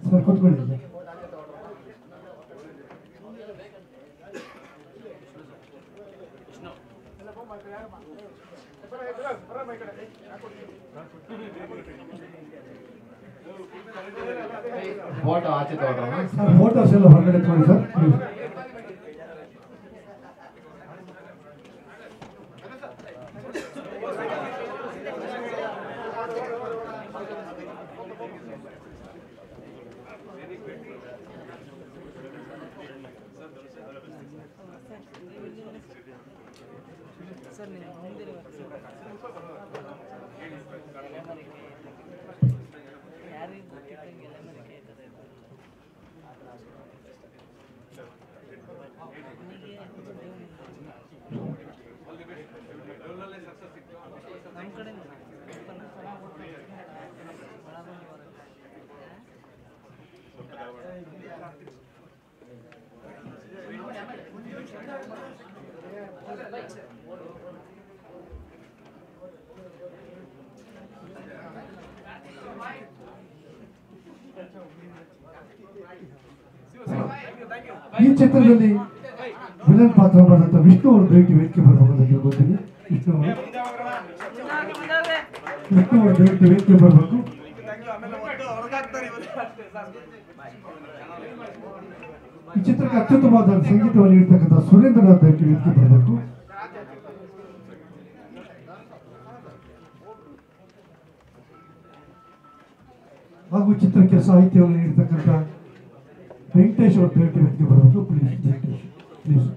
Sir ಕೂತ್ಕೊಳ್ಳಿ sir. Photo ಆಚೆ ತಗೊಳ್ರಮ್ಮ sir photos ಎಲ್ಲ ಹೊರಗಡೆ ತಗೊಳ್ಳಿ ಸರ್ ಪ್ಲೀಸ್ ಸರ್ ನೀವು ಮುಂದಿರುವ ಯಾರಿಗೆ ಗೊತ್ತಿದ್ದಂಗೆ ಎಲೆಮರಿಕೆ ಆಯ್ತದೆ ಇದು. ನಮ್ಮ ಕಡೆ ಈ ಚಿತ್ರದಲ್ಲಿ ವಿಲನ್ ಪಾತ್ರ ಮಾಡಿದಂಥ ವಿಷ್ಣು ಅವರು ದಯವಿಟ್ಟು ವೇದಿಕೆ ಬರಬೇಕು ಅಂತ ಕೇಳ್ಕೊತೀನಿ ವಿಷ್ಣು ಅವರು ವಿಷ್ಣು ಅವರು ದಯವಿಟ್ಟು ವೇದಿಕೆ ಬರಬೇಕು ಈ ಚಿತ್ರಕ್ಕೆ ಅತ್ಯುತ್ತಮವಾದ ಸಂಗೀತವನ್ನು ನೀಡ್ತಕ್ಕಂಥ ಸುರೇಂದ್ರನಾಥ್ ದಯವಿಟ್ಟು ವೇದಿಕೆ ಬರಬೇಕು ಹಾಗೂ ಚಿತ್ರಕ್ಕೆ ಸಾಹಿತ್ಯವನ್ನು ನೀಡ್ತಕ್ಕಂಥ ವೆಂಕಟೇಶ್ ಅವರು ದಯವಿಟ್ಟು ವೇದಿಕೆ ಬರಬೇಕು ಪ್ಲೀಸ್ ವೆಂಕಟೇಶ್ ಪ್ಲೀಸ್